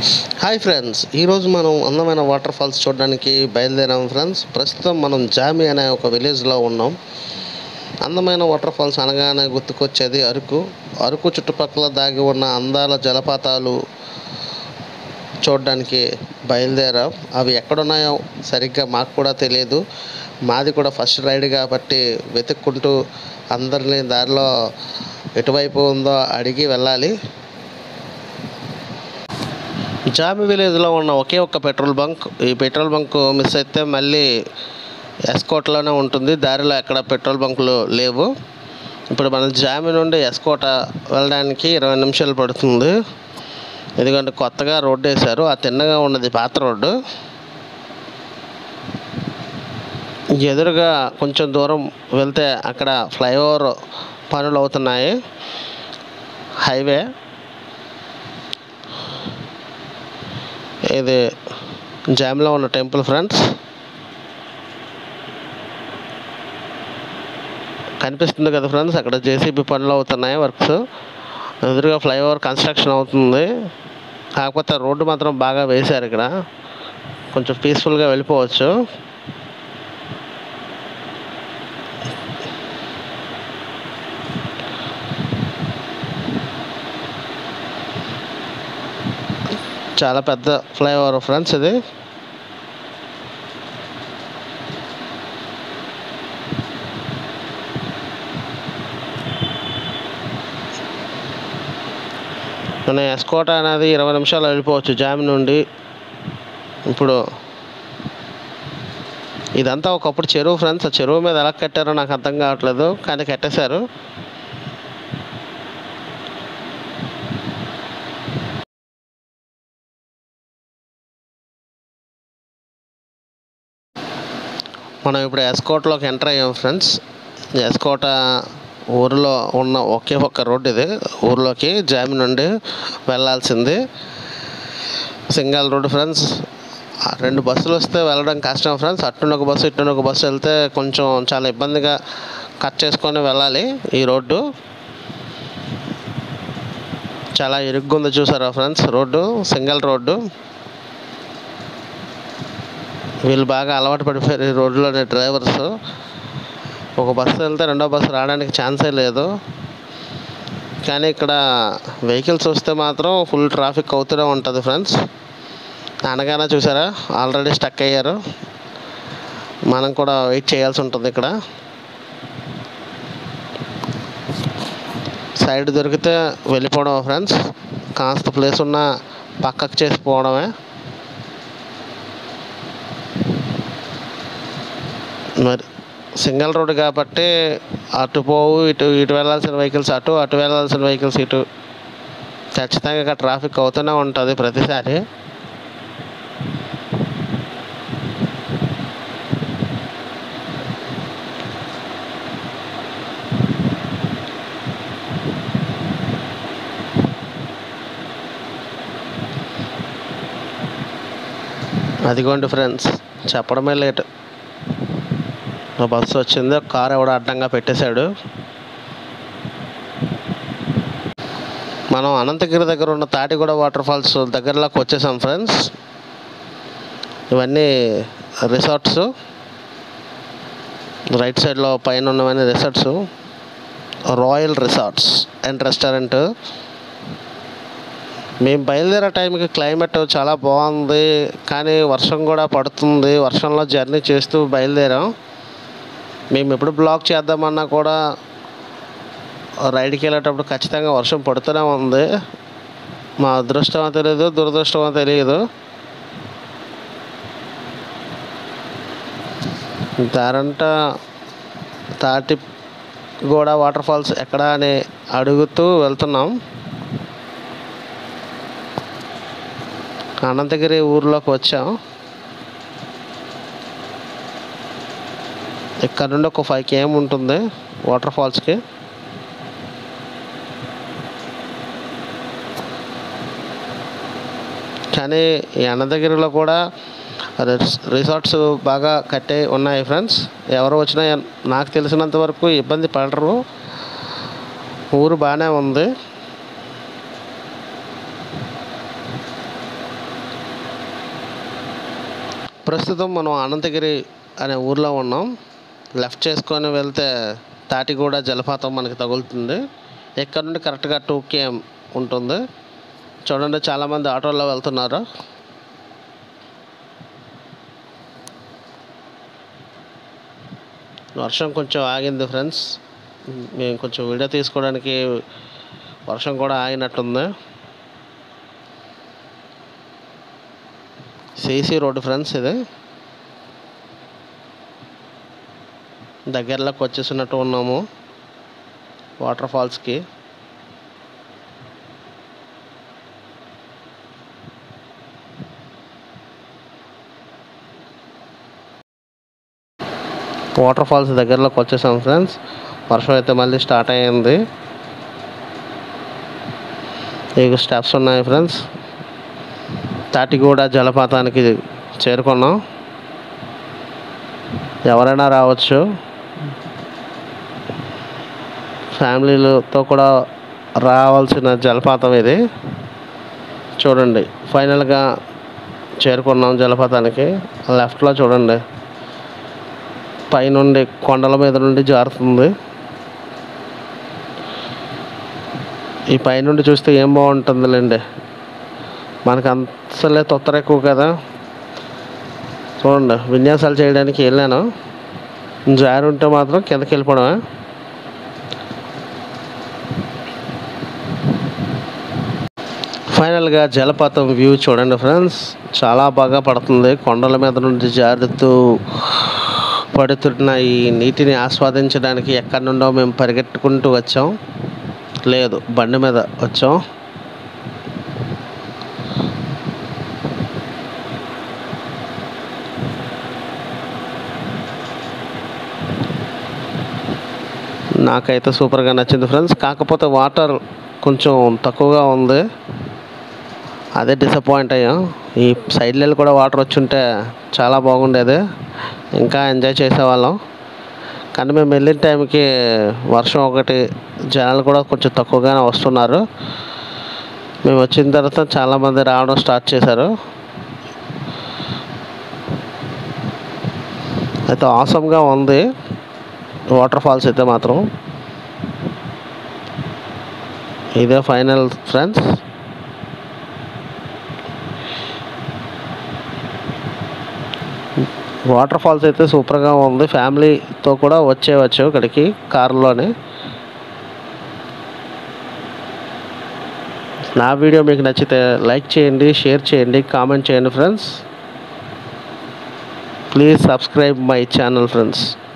hi friends ఈరోజు మనం అందమైన వాటర్ ఫాల్స్ చూడడానికి బయలుదేరాం ఫ్రెండ్స్ ప్రస్తుతం మనం జామి అనే ఒక విలేజ్లో ఉన్నాం అందమైన వాటర్ ఫాల్స్ అనగానే గుర్తుకొచ్చేది అరకు అరకు చుట్టుపక్కల దాగి ఉన్న అందాల జలపాతాలు చూడడానికి బయలుదేరాం అవి ఎక్కడున్నాయో సరిగ్గా మాకు కూడా తెలియదు మాది కూడా ఫస్ట్ రైడ్ కాబట్టి వెతుక్కుంటూ అందరినీ దారిలో ఎటువైపు ఉందో అడిగి వెళ్ళాలి జామి విలేజ్లో ఉన్న ఒకే ఒక్క పెట్రోల్ బంక్ ఈ పెట్రోల్ బంక్ మిస్ అయితే మళ్ళీ ఎస్కోట్లోనే ఉంటుంది దారిలో ఎక్కడ పెట్రోల్ బంకులు లేవు ఇప్పుడు మన జామి నుండి ఎస్కోట వెళ్ళడానికి ఇరవై నిమిషాలు పడుతుంది ఎందుకంటే కొత్తగా రోడ్డు వేశారు ఆ తిన్నగా ఉన్నది పాత రోడ్డు ఎదురుగా కొంచెం దూరం వెళ్తే అక్కడ ఫ్లైఓవర్ పనులు అవుతున్నాయి హైవే ఇది జామ్లో ఉన్న టెంపుల్ ఫ్రెండ్స్ కనిపిస్తుంది కదా ఫ్రెండ్స్ అక్కడ జేసీబీ పనులు అవుతున్నాయి వర్క్స్ ఎదురుగా ఫ్లైఓవర్ కన్స్ట్రక్షన్ అవుతుంది కాకపోతే రోడ్డు మాత్రం బాగా వేశారు ఇక్కడ కొంచెం పీస్ఫుల్గా వెళ్ళిపోవచ్చు చాలా పెద్ద ఫ్లైఓవర్ ఫ్రెండ్స్ ఇది మన ఎస్కోట అనేది ఇరవై నిమిషాలు వెళ్ళిపోవచ్చు జామ్ నుండి ఇప్పుడు ఇదంతా ఒకప్పుడు చెరువు ఫ్రెండ్స్ ఆ చెరువు మీద ఎలా కట్టారో నాకు అర్థం కావట్లేదు కానీ కట్టేశారు మనం ఇప్పుడు ఎస్కోట్లోకి ఎంటర్ అయ్యాం ఫ్రెండ్స్ ఎస్కోట ఊరిలో ఉన్న ఒకే ఒక్క రోడ్డు ఇది ఊర్లోకి జామి నుండి వెళ్ళాల్సింది సింగల్ రోడ్డు ఫ్రెండ్స్ ఆ రెండు బస్సులు వస్తే వెళ్ళడం కష్టం ఫ్రెండ్స్ అట్టున ఒక బస్సు ఇట్టున ఒక బస్సు వెళ్తే కొంచెం చాలా ఇబ్బందిగా కట్ చేసుకొని వెళ్ళాలి ఈ రోడ్డు చాలా ఇరుగ్గా ఉంది చూసారా ఫ్రెండ్స్ రోడ్డు సింగల్ రోడ్డు వీళ్ళు బాగా అలవాటు పడిపోయారు ఈ రోడ్లోని డ్రైవర్స్ ఒక బస్సు వెళ్తే రెండో బస్సు రావడానికి ఛాన్సే లేదు కానీ ఇక్కడ వెహికల్స్ వస్తే మాత్రం ఫుల్ ట్రాఫిక్ అవుతూనే ఉంటుంది ఫ్రెండ్స్ అనగానే చూసారా ఆల్రెడీ స్టక్ అయ్యారు మనం కూడా వెయిట్ చేయాల్సి ఉంటుంది ఇక్కడ సైడ్ దొరికితే వెళ్ళిపోవడం ఫ్రెండ్స్ కాస్త ప్లేస్ ఉన్న పక్కకు చేసి పోవడమే మరి సింగిల్ రోడ్ కాబట్టి అటు పోవు ఇటు ఇటు వెళ్ళాల్సిన వెహికల్స్ అటు అటు వెళ్ళాల్సిన వెహికల్స్ ఇటు ఖచ్చితంగా ఇక్కడ ట్రాఫిక్ అవుతూనే ఉంటుంది ప్రతిసారి అదిగోండి ఫ్రెండ్స్ చెప్పడమే లేట్ ఒక బస్సు వచ్చింది ఒక కారు ఎవడో అడ్డంగా పెట్టేశాడు మనం అనంతగిరి దగ్గర ఉన్న తాటిగూడ వాటర్ ఫాల్స్ దగ్గరలోకి వచ్చేసాం ఫ్రెండ్స్ ఇవన్నీ రిసార్ట్స్ రైట్ సైడ్లో పైన ఉన్నవన్నీ resorts royal resorts and restaurant మేము బయలుదేరే టైంకి క్లైమేట్ చాలా బాగుంది కానీ వర్షం కూడా పడుతుంది వర్షంలో జర్నీ చేస్తూ బయలుదేరాం మేము ఎప్పుడు బ్లాక్ చేద్దామన్నా కూడా రైడ్కి వెళ్ళేటప్పుడు ఖచ్చితంగా వర్షం పడుతూనే ఉంది మా అదృష్టమో తెలియదు దురదృష్టమో తెలియదు దారంట తాటి గోడ వాటర్ ఫాల్స్ ఎక్కడ అని అడుగుతూ వెళ్తున్నాం అనంతగిరి ఊర్లోకి వచ్చాం ఇక్కడ నుండి ఒక ఫైవ్ కేఎం ఉంటుంది వాటర్ ఫాల్స్కి కానీ ఈ అనంతగిరిలో కూడా రిస్- రిసార్ట్స్ బాగా కట్టే ఉన్నాయి ఫ్రెండ్స్ ఎవరు వచ్చినా నాకు తెలిసినంత వరకు ఇబ్బంది పడరు ఊరు బాగానే ఉంది ప్రస్తుతం మనం అనంతగిరి అనే ఊర్లో ఉన్నాం లెఫ్ట్ చేసుకొని వెళ్తే తాటిగూడ జలపాతం మనకి తగులుతుంది ఇక్కడ నుండి కరెక్ట్గా టూ కేఎం ఉంటుంది చూడండి చాలామంది ఆటోలో వెళ్తున్నారు వర్షం కొంచెం ఆగింది ఫ్రెండ్స్ మేము కొంచెం వీడియో తీసుకోవడానికి వర్షం కూడా ఆగినట్టుంది సిసి రోడ్డు ఫ్రెండ్స్ ఇది దగ్గరలోకి వచ్చేసినట్టు ఉన్నాము వాటర్ ఫాల్స్కి వాటర్ ఫాల్స్ దగ్గరలోకి వచ్చేసాం ఫ్రెండ్స్ వర్షం అయితే మళ్ళీ స్టార్ట్ అయ్యింది ఇక స్టెప్స్ ఉన్నాయి ఫ్రెండ్స్ తాటిగూడ జలపాతానికి చేరుకున్నాం ఎవరైనా రావచ్చు ఫ్యామిలీలతో కూడా రావాల్సిన జలపాతం ఇది చూడండి ఫైనల్గా చేరుకున్నాం జలపాతానికి లెఫ్ట్లో చూడండి పైనుండి కొండల మీద నుండి జారుతుంది ఈ పైనుండి చూస్తే ఏం బాగుంటుందిలేండి మనకు అసలే తొత్తర ఎక్కువ కదా చూడండి విన్యాసాలు చేయడానికి వెళ్ళాను జారి ఉంటే మాత్రం కిందకి వెళ్ళిపోవడమే ఫైనల్గా జలపాతం వ్యూ చూడండి ఫ్రెండ్స్ చాలా బాగా పడుతుంది కొండల మీద నుండి జారుతూ పడుతున్న ఈ నీటిని ఆస్వాదించడానికి ఎక్కడి నుండో మేము పరిగెట్టుకుంటూ వచ్చాం లేదు బండి మీద వచ్చాం నాకైతే సూపర్గా నచ్చింది ఫ్రెండ్స్ కాకపోతే వాటర్ కొంచెం తక్కువగా ఉంది అదే డిసప్పాయింట్ అయ్యాం ఈ సైడ్ లెల్ కూడా వాటర్ వచ్చుంటే చాలా బాగుండేది ఇంకా ఎంజాయ్ చేసేవాళ్ళం కానీ మేము వెళ్ళిన టైంకి వర్షం ఒకటి జనాలు కూడా కొంచెం తక్కువగానే వస్తున్నారు మేము వచ్చిన తర్వాత చాలామంది రావడం స్టార్ట్ చేశారు అయితే ఆసమ్గా ఉంది వాటర్ ఫాల్స్ అయితే మాత్రం ఇదే ఫైనల్ ఫ్రెండ్స్ వాటర్ ఫాల్స్ అయితే సూపర్గా ఉంది ఫ్యామిలీతో కూడా వచ్చేవచ్చు ఇక్కడికి కారులోనే నా వీడియో మీకు నచ్చితే లైక్ చేయండి షేర్ చేయండి కామెంట్ చేయండి friends please subscribe my channel friends